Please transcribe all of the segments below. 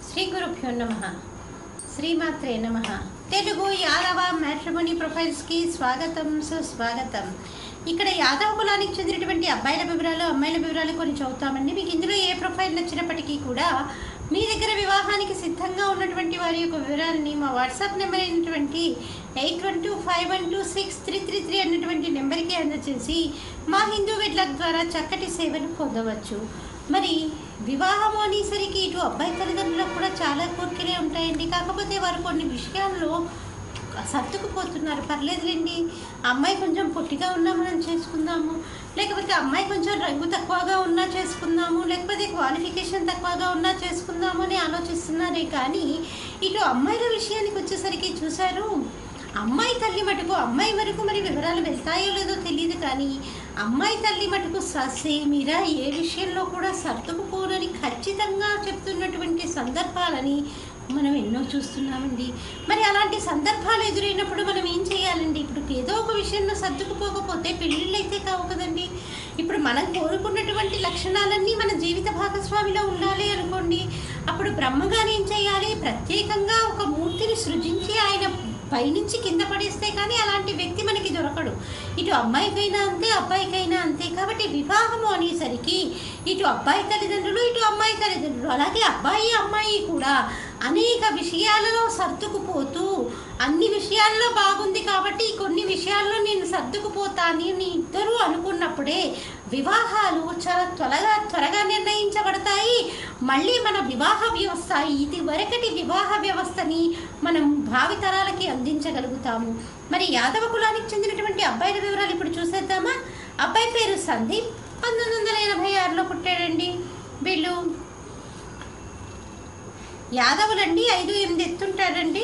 శ్రీ గురుభ్యో నమ శ్రీమాత్రే నమ తెలుగు యాదవ మ్యాట్రిమోనీ ప్రొఫైల్స్కి స్వాగతం సుస్వాగతం ఇక్కడ యాదవ కులానికి చెందినటువంటి అబ్బాయిల వివరాలు అమ్మాయిల వివరాలు కొన్ని చదువుతామండి మీకు ఇందులో ఏ ప్రొఫైల్ నచ్చినప్పటికీ కూడా మీ దగ్గర వివాహానికి సిద్ధంగా ఉన్నటువంటి వారి యొక్క వివరాలని మా వాట్సాప్ నెంబర్ అయినటువంటి eight one two five one two six three three three అన్నటువంటి నెంబర్కి అందచేసి మా హిందూ వెడ్లక్ ద్వారా చక్కటి సేవలు పొందవచ్చు మరి వివాహం అనేసరికి ఇటు అబ్బాయి తల్లిదండ్రులకు కూడా చాలా కోరికలే ఉంటాయండి కాకపోతే వారు కొన్ని విషయాల్లో సర్దుకుపోతున్నారు పర్లేదులేండి అమ్మాయి కొంచెం పొట్టిగా ఉన్నా మనం చేసుకుందాము లేకపోతే అమ్మాయి కొంచెం రంగు తక్కువగా ఉన్నా చేసుకుందాము లేకపోతే క్వాలిఫికేషన్ తక్కువగా ఉన్నా చేసుకుందాము అని ఆలోచిస్తున్నారే కానీ ఇటు అమ్మాయిల విషయానికి వచ్చేసరికి చూశారు అమ్మాయి తల్లి మటుకు అమ్మాయి వరకు మరి వివరాలు వెళ్తాయో లేదో తెలియదు కానీ అమ్మాయి తల్లి మటుకు ససేమిరా ఏ విషయంలో కూడా సర్దుకుపోనని ఖచ్చితంగా చెప్తున్నటువంటి సందర్భాలని మనం ఎన్నో చూస్తున్నామండి మరి అలాంటి సందర్భాలు ఎదురైనప్పుడు మనం ఏం చేయాలండి ఇప్పుడు ఏదో ఒక విషయంలో సర్దుకుపోకపోతే పెళ్ళిళ్ళు అయితే కావు కదండి ఇప్పుడు మనం కోరుకున్నటువంటి లక్షణాలన్నీ మన జీవిత భాగస్వామిలో ఉండాలి అనుకోండి అప్పుడు బ్రహ్మగారు ఏం చేయాలి ప్రత్యేకంగా ఒక మూర్తిని సృజించి ఆయన పైనుంచి కింద పడేస్తే కానీ అలాంటి వ్యక్తి మనకి దొరకడు ఇటు అమ్మాయికైనా అంతే అబ్బాయికైనా అంతే కాబట్టి వివాహము అనేసరికి ఇటు అబ్బాయి తల్లిదండ్రులు ఇటు అమ్మాయి తల్లిదండ్రులు అలాగే అబ్బాయి అమ్మాయి కూడా అనేక విషయాలలో సర్దుకుపోతూ అన్ని విషయాల్లో బాగుంది కాబట్టి కొన్ని విషయాల్లో నేను సర్దుకుపోతాను అని ఇద్దరూ అనుకున్నప్పుడే వివాహాలు చాలా త్వరగా త్వరగా నిర్ణయించబడతాయి మళ్ళీ మన వివాహ వ్యవస్థ ఇది వరకటి వివాహ వ్యవస్థని మనం భావితరాలకి అందించగలుగుతాము మరి యాదవ కులానికి చెందినటువంటి అబ్బాయిల వివరాలు ఇప్పుడు చూసేద్దామా అబ్బాయి పేరు సందీప్ పంతొమ్మిది వందల ఎనభై ఆరులో పుట్టాడండి వీళ్ళు యాదవులండి ఐదు ఎనిమిది ఎత్తుంటాడండి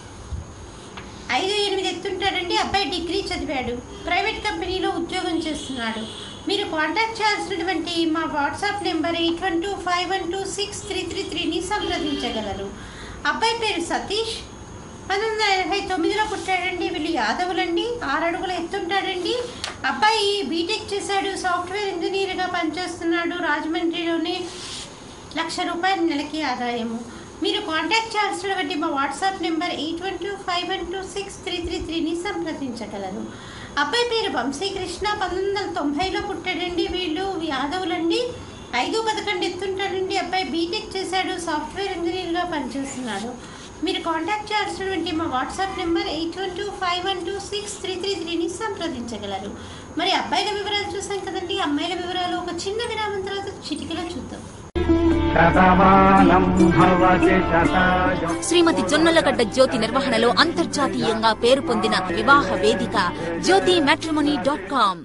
ఐదు ఎనిమిది ఎత్తుంటాడండి అబ్బాయి డిగ్రీ చదివాడు ప్రైవేట్ కంపెనీలో ఉద్యోగం చేస్తున్నాడు మీరు కాంటాక్ట్ చేయాల్సినటువంటి మా WhatsApp number eight one two five one two six three three త్రీని సంప్రదించగలరు అబ్బాయి పేరు సతీష్ పంతొమ్మిది వందల ఎనభై తొమ్మిదిలో పుట్టాడండి వీళ్ళు యాదవులండి ఆరు అడుగులు ఎత్తుంటాడండి అబ్బాయి బీటెక్ చేశాడు సాఫ్ట్వేర్ ఇంజనీర్గా పనిచేస్తున్నాడు రాజమండ్రిలోనే లక్ష రూపాయల నెలకి ఆదాయము మీరు కాంటాక్ట్ చేయాల్సినటువంటి మా WhatsApp number eight one two five one two six three three త్రీని సంప్రదించగలరు అబ్బాయి పేరు వంశీకృష్ణ పంతొమ్మిది వందల తొంభైలో పుట్టాడండి వీళ్ళు యాదవులండి ఐదు పదకొండు ఎత్తుంటాడండి అబ్బాయి బీటెక్ చేశాడు సాఫ్ట్వేర్ ఇంజనీర్గా పనిచేస్తున్నాడు మీరు కాంటాక్ట్ చేయాల్సినటువంటి మా WhatsApp number eight one two five one two six three three త్రీని సంప్రదించగలరు మరి అబ్బాయిల వివరాలు చూసాం కదండి అమ్మాయిల వివరాలు ఒక చిన్న విరామం తర్వాత చిటికలో చూద్దాం శతమానం భవతి శతాయు శ్రీమతి జొన్నలగడ్డ జ్యోతి నిర్వహణలో అంతర్జాతీయంగా పేరు పొందిన వివాహ వేదిక జ్యోతి మ్యాట్రిమోనీ డాట్ కామ్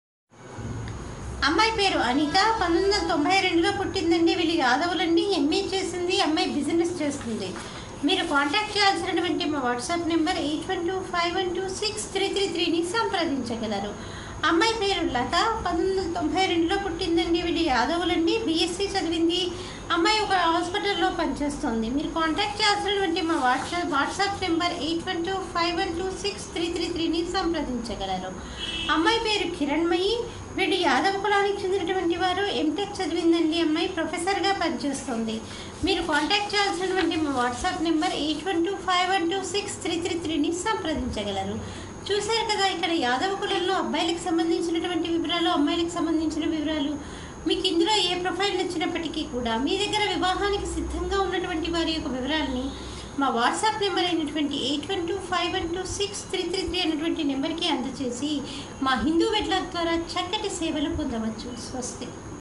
అమ్మాయి పేరు అనిత పంతొమ్మిది వందల తొంభై రెండులో పుట్టిందండి వీళ్ళు యాదవులండి ఎంఏ చేసింది అమ్మాయి బిజినెస్ చేస్తుంది మీరు కాంటాక్ట్ చేయాల్సినటువంటి మా WhatsApp number eight one two five one two six three three త్రీని సంప్రదించగలరు అమ్మాయి పేరు లత పంతొమ్మిది వందల తొంభై రెండులో పుట్టిందండి వీళ్ళు యాదవులండి బీఎస్సీ చదివింది అమ్మాయి ఒక హాస్పిటల్లో పనిచేస్తుంది మీరు కాంటాక్ట్ చేయాల్సినటువంటి మా WhatsApp WhatsApp number eight one two five one two six three three త్రీని సంప్రదించగలరు అమ్మాయి పేరు కిరణ్మయి వీడు యాదవ కులానికి చెందినటువంటి వారు ఎంటెక్ చదివిందండి అమ్మాయి ప్రొఫెసర్గా పనిచేస్తుంది మీరు కాంటాక్ట్ చేయాల్సినటువంటి మా WhatsApp number eight one two five one two six three three త్రీని సంప్రదించగలరు చూశారు కదా ఇక్కడ యాదవ కులంలో అబ్బాయిలకు సంబంధించినటువంటి వివరాలు అమ్మాయిలకు సంబంధించిన వివరాలు మీకు ఇందులో ఏ ప్రొఫైల్ నచ్చినప్పటికీ కూడా మీ దగ్గర వివాహానికి సిద్ధంగా ఉన్నటువంటి వారి యొక్క వివరాలని మా వాట్సాప్ నెంబర్ అయినటువంటి eight one two five one two six three three three అనేటువంటి నెంబర్కి అందచేసి మా హిందూ వెడ్ల ద్వారా చక్కటి సేవలు పొందవచ్చు స్వస్తి